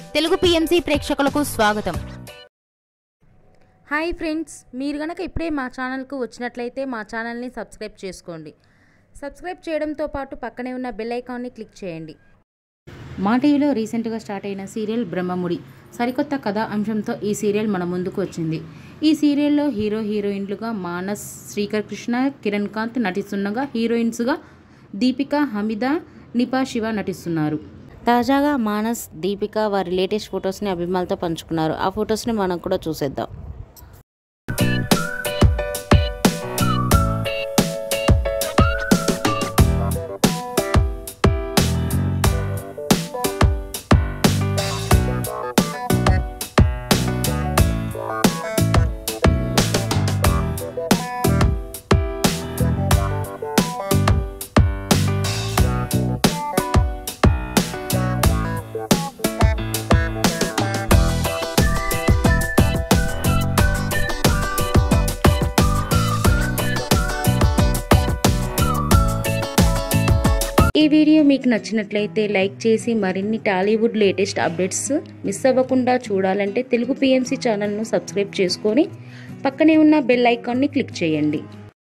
Telugu PMC ప్రేక్షకులకు స్వాగతం hi friends మీరు గనక ఇప్పుడే మా ఛానల్కు వచ్చినట్లయితే మా ఛానల్ని సబ్స్క్రైబ్ చేసుకోండి సబ్స్క్రైబ్ చేయడంతో పాటు పక్కనే ఉన్న బెల్ ఐకాన్ని క్లిక్ చేయండి మా టీవీలో రీసెంట్గా స్టార్ట్ అయిన సీరియల్ బ్రహ్మముడి సరికొత్త కథా అంశంతో ఈ సీరియల్ మన ముందుకు వచ్చింది ఈ సీరియల్లో హీరో హీరోయిన్లుగా మానస్ శ్రీకర్ కృష్ణ కిరణ్ కాంత్ నటిస్తుండగా హీరోయిన్స్గా దీపిక హమిద నిపా శివ నటిస్తున్నారు తాజాగా మానస్ దీపిక వారి లేటెస్ట్ ఫొటోస్ని అభిమానులతో పంచుకున్నారు ఆ ఫొటోస్ని మనం కూడా చూసేద్దాం ఈ వీడియో మీకు నచ్చినట్లయితే లైక్ చేసి మరిన్ని టాలీవుడ్ లేటెస్ట్ అప్డేట్స్ మిస్ అవ్వకుండా చూడాలంటే తెలుగు పిఎంసి ఛానల్ను సబ్స్క్రైబ్ చేసుకొని పక్కనే ఉన్న బెల్ ఐకాన్ని క్లిక్ చేయండి